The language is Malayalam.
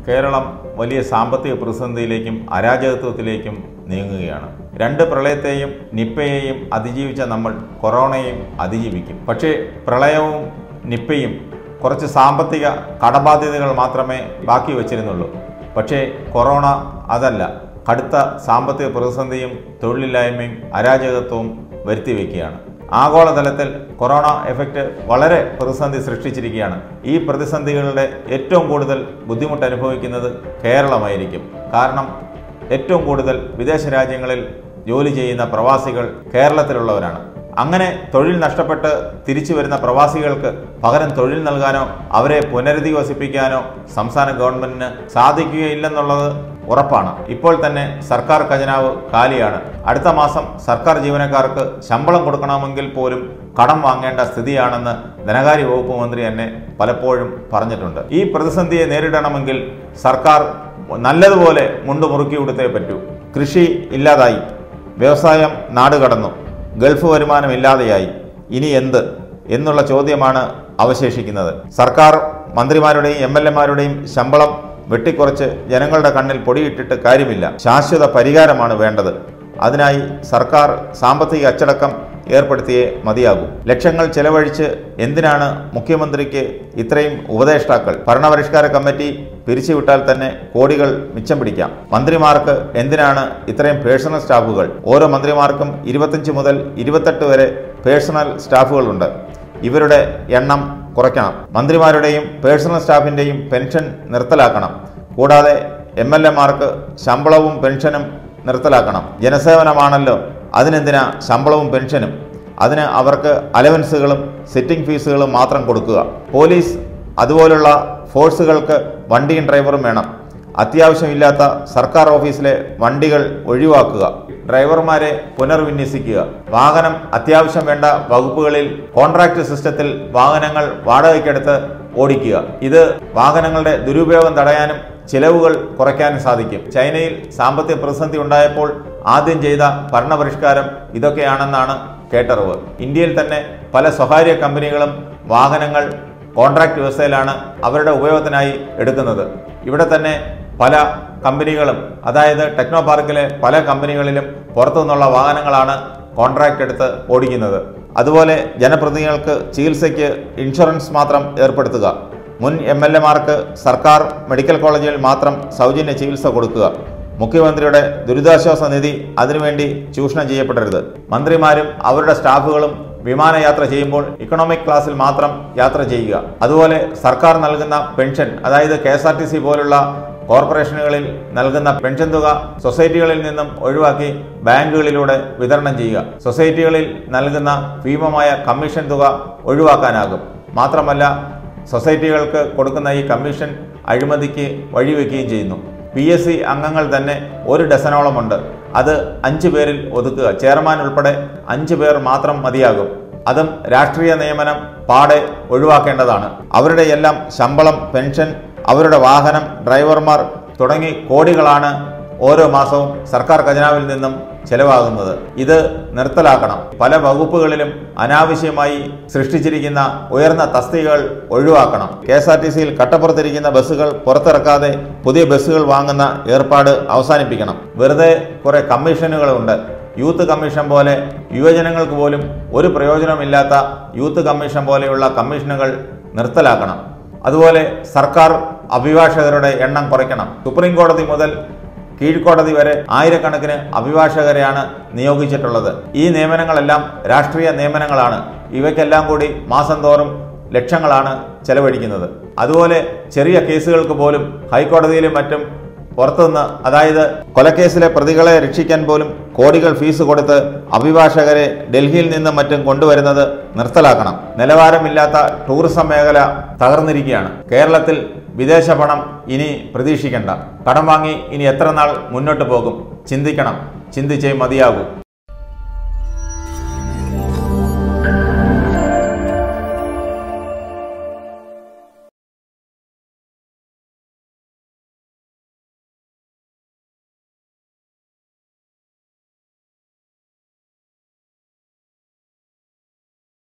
കേരളം വലിയ സാമ്പത്തിക പ്രതിസന്ധിയിലേക്കും അരാജകത്വത്തിലേക്കും നീങ്ങുകയാണ് രണ്ട് പ്രളയത്തെയും നിപ്പയെയും അതിജീവിച്ച നമ്മൾ കൊറോണയെയും അതിജീവിക്കും പക്ഷേ പ്രളയവും നിപ്പയും കുറച്ച് സാമ്പത്തിക കടബാധ്യതകൾ മാത്രമേ ബാക്കി വച്ചിരുന്നുള്ളൂ പക്ഷേ കൊറോണ അതല്ല കടുത്ത സാമ്പത്തിക പ്രതിസന്ധിയും തൊഴിലില്ലായ്മയും അരാജകത്വവും വരുത്തിവെക്കുകയാണ് ആഗോളതലത്തിൽ കൊറോണ എഫക്റ്റ് വളരെ പ്രതിസന്ധി സൃഷ്ടിച്ചിരിക്കുകയാണ് ഈ പ്രതിസന്ധികളുടെ ഏറ്റവും കൂടുതൽ ബുദ്ധിമുട്ട് അനുഭവിക്കുന്നത് കേരളമായിരിക്കും കാരണം ഏറ്റവും കൂടുതൽ വിദേശ രാജ്യങ്ങളിൽ ജോലി ചെയ്യുന്ന പ്രവാസികൾ കേരളത്തിലുള്ളവരാണ് അങ്ങനെ തൊഴിൽ നഷ്ടപ്പെട്ട് തിരിച്ചു വരുന്ന പ്രവാസികൾക്ക് പകരം തൊഴിൽ നൽകാനോ അവരെ പുനരധിവസിപ്പിക്കാനോ സംസ്ഥാന ഗവൺമെന്റിന് സാധിക്കുകയില്ലെന്നുള്ളത് ഉറപ്പാണ് ഇപ്പോൾ തന്നെ സർക്കാർ ഖജനാവ് കാലിയാണ് അടുത്ത മാസം സർക്കാർ ജീവനക്കാർക്ക് ശമ്പളം കൊടുക്കണമെങ്കിൽ പോലും കടം വാങ്ങേണ്ട സ്ഥിതിയാണെന്ന് ധനകാര്യ വകുപ്പ് മന്ത്രി തന്നെ പലപ്പോഴും പറഞ്ഞിട്ടുണ്ട് ഈ പ്രതിസന്ധിയെ നേരിടണമെങ്കിൽ സർക്കാർ നല്ലതുപോലെ മുണ്ട് മുറുക്കി കൊടുത്തേ പറ്റൂ കൃഷി ഇല്ലാതായി വ്യവസായം നാടുകടന്നു ഗൾഫ് വരുമാനം ഇല്ലാതെയായി ഇനി എന്ത് എന്നുള്ള ചോദ്യമാണ് അവശേഷിക്കുന്നത് സർക്കാർ മന്ത്രിമാരുടെയും എം എൽ എമാരുടെയും ശമ്പളം വെട്ടിക്കുറച്ച് ജനങ്ങളുടെ കണ്ണിൽ പൊടിയിട്ടിട്ട് കാര്യമില്ല ശാശ്വത പരിഹാരമാണ് വേണ്ടത് അതിനായി സർക്കാർ സാമ്പത്തിക അച്ചടക്കം ഏർപ്പെടുത്തിയേ മതിയാകൂ ലക്ഷങ്ങൾ ചെലവഴിച്ച് എന്തിനാണ് മുഖ്യമന്ത്രിക്ക് ഇത്രയും ഉപദേഷ്ടാക്കൾ ഭരണപരിഷ്കാര കമ്മിറ്റി പിരിച്ചുവിട്ടാൽ തന്നെ കോടികൾ മിച്ചം പിടിക്കാം മന്ത്രിമാർക്ക് എന്തിനാണ് ഇത്രയും പേഴ്സണൽ സ്റ്റാഫുകൾ ഓരോ മന്ത്രിമാർക്കും ഇരുപത്തഞ്ച് മുതൽ ഇരുപത്തെട്ട് വരെ പേഴ്സണൽ സ്റ്റാഫുകളുണ്ട് ഇവരുടെ എണ്ണം കുറയ്ക്കണം മന്ത്രിമാരുടെയും പേഴ്സണൽ സ്റ്റാഫിൻ്റെയും പെൻഷൻ നിർത്തലാക്കണം കൂടാതെ എം എൽ എമാർക്ക് ശമ്പളവും പെൻഷനും നിർത്തലാക്കണം ജനസേവനമാണല്ലോ അതിനെന്തിനാ ശമ്പളവും പെൻഷനും അതിന് അവർക്ക് അലവൻസുകളും സിറ്റിംഗ് ഫീസുകളും മാത്രം കൊടുക്കുക പോലീസ് അതുപോലുള്ള ഫോഴ്സുകൾക്ക് വണ്ടിയും ഡ്രൈവറും വേണം അത്യാവശ്യമില്ലാത്ത സർക്കാർ ഓഫീസിലെ വണ്ടികൾ ഒഴിവാക്കുക ഡ്രൈവർമാരെ പുനർവിന്യസിക്കുക വാഹനം അത്യാവശ്യം വേണ്ട വകുപ്പുകളിൽ കോൺട്രാക്ട് സിസ്റ്റത്തിൽ വാഹനങ്ങൾ വാടകയ്ക്കെടുത്ത് ഓടിക്കുക ഇത് വാഹനങ്ങളുടെ ദുരുപയോഗം തടയാനും ചിലവുകൾ കുറയ്ക്കാനും സാധിക്കും ചൈനയിൽ സാമ്പത്തിക പ്രതിസന്ധി ഉണ്ടായപ്പോൾ ആദ്യം ചെയ്ത ഭരണപരിഷ്കാരം ഇതൊക്കെയാണെന്നാണ് കേട്ടറിവ് ഇന്ത്യയിൽ തന്നെ പല സ്വകാര്യ കമ്പനികളും വാഹനങ്ങൾ കോൺട്രാക്ട് വ്യവസ്ഥയിലാണ് അവരുടെ ഉപയോഗത്തിനായി എടുക്കുന്നത് ഇവിടെ തന്നെ പല കമ്പനികളും അതായത് ടെക്നോ പാർക്കിലെ പല കമ്പനികളിലും പുറത്തു നിന്നുള്ള വാഹനങ്ങളാണ് കോൺട്രാക്ട് എടുത്ത് ഓടിക്കുന്നത് അതുപോലെ ജനപ്രതിനിധികൾക്ക് ചികിത്സയ്ക്ക് ഇൻഷുറൻസ് മാത്രം ഏർപ്പെടുത്തുക മുൻ എം എൽ എമാർക്ക് സർക്കാർ മെഡിക്കൽ കോളേജിൽ മാത്രം സൗജന്യ ചികിത്സ കൊടുക്കുക മുഖ്യമന്ത്രിയുടെ ദുരിതാശ്വാസ നിധി അതിനുവേണ്ടി ചൂഷണം ചെയ്യപ്പെടരുത് മന്ത്രിമാരും അവരുടെ സ്റ്റാഫുകളും വിമാനയാത്ര ചെയ്യുമ്പോൾ ഇക്കണോമിക് ക്ലാസ്സിൽ മാത്രം യാത്ര ചെയ്യുക അതുപോലെ സർക്കാർ നൽകുന്ന പെൻഷൻ അതായത് K S R T C പോലുള്ള കോർപ്പറേഷനുകളിൽ നൽകുന്ന പെൻഷൻ തുക സൊസൈറ്റികളിൽ നിന്നും ഒഴിവാക്കി ബാങ്കുകളിലൂടെ വിതരണം ചെയ്യുക സൊസൈറ്റികളിൽ നൽകുന്ന ഭീമമായ കമ്മീഷൻ തുക ഒഴിവാക്കാനാകും മാത്രമല്ല സൊസൈറ്റികൾക്ക് കൊടുക്കുന്ന ഈ കമ്മീഷൻ അഴിമതിക്ക് വഴിവെക്കുകയും ചെയ്യുന്നു പി എസ് സി അംഗങ്ങൾ തന്നെ ഒരു ഡസനോളമുണ്ട് അത് അഞ്ച് പേരിൽ ഒതുക്കുക ചെയർമാൻ ഉൾപ്പെടെ അഞ്ച് പേർ മാത്രം മതിയാകും അതും രാഷ്ട്രീയ നിയമനം പാടെ ഒഴിവാക്കേണ്ടതാണ് അവരുടെ എല്ലാം ശമ്പളം പെൻഷൻ അവരുടെ വാഹനം ഡ്രൈവർമാർ തുടങ്ങി കോടികളാണ് ഓരോ മാസവും സർക്കാർ ഖജനാവിൽ നിന്നും ചെലവാകുന്നത് ഇത് നിർത്തലാക്കണം പല വകുപ്പുകളിലും അനാവശ്യമായി സൃഷ്ടിച്ചിരിക്കുന്ന ഉയർന്ന തസ്തികകൾ ഒഴിവാക്കണം കെ എസ് ആർ ടി സിയിൽ കട്ടപ്പുറത്തിരിക്കുന്ന ബസ്സുകൾ പുറത്തിറക്കാതെ പുതിയ ബസ്സുകൾ വാങ്ങുന്ന ഏർപ്പാട് അവസാനിപ്പിക്കണം വെറുതെ കുറെ കമ്മീഷനുകളുണ്ട് യൂത്ത് കമ്മീഷൻ പോലെ യുവജനങ്ങൾക്ക് പോലും ഒരു പ്രയോജനമില്ലാത്ത യൂത്ത് കമ്മീഷൻ പോലെയുള്ള കമ്മീഷനുകൾ നിർത്തലാക്കണം അതുപോലെ സർക്കാർ അഭിഭാഷകരുടെ എണ്ണം കുറയ്ക്കണം സുപ്രീം കോടതി മുതൽ കീഴ്ക്കോടതി വരെ ആയിരക്കണക്കിന് അഭിഭാഷകരെയാണ് നിയോഗിച്ചിട്ടുള്ളത് ഈ നിയമനങ്ങളെല്ലാം രാഷ്ട്രീയ നിയമനങ്ങളാണ് ഇവയ്ക്കെല്ലാം കൂടി മാസം തോറും ലക്ഷങ്ങളാണ് ചെലവഴിക്കുന്നത് അതുപോലെ ചെറിയ കേസുകൾക്ക് പോലും ഹൈക്കോടതിയിലും മറ്റും പുറത്തുനിന്ന് അതായത് കൊലക്കേസിലെ പ്രതികളെ രക്ഷിക്കാൻ പോലും കോടികൾ ഫീസ് കൊടുത്ത് അഭിഭാഷകരെ ഡൽഹിയിൽ നിന്നും മറ്റും കൊണ്ടുവരുന്നത് നിർത്തലാക്കണം നിലവാരമില്ലാത്ത ടൂറിസം മേഖല തകർന്നിരിക്കുകയാണ് കേരളത്തിൽ വിദേശ പണം ഇനി പ്രതീക്ഷിക്കേണ്ട കടം വാങ്ങി ഇനി എത്ര നാൾ മുന്നോട്ട് പോകും ചിന്തിക്കണം ചിന്തിച്ചേ മതിയാകൂ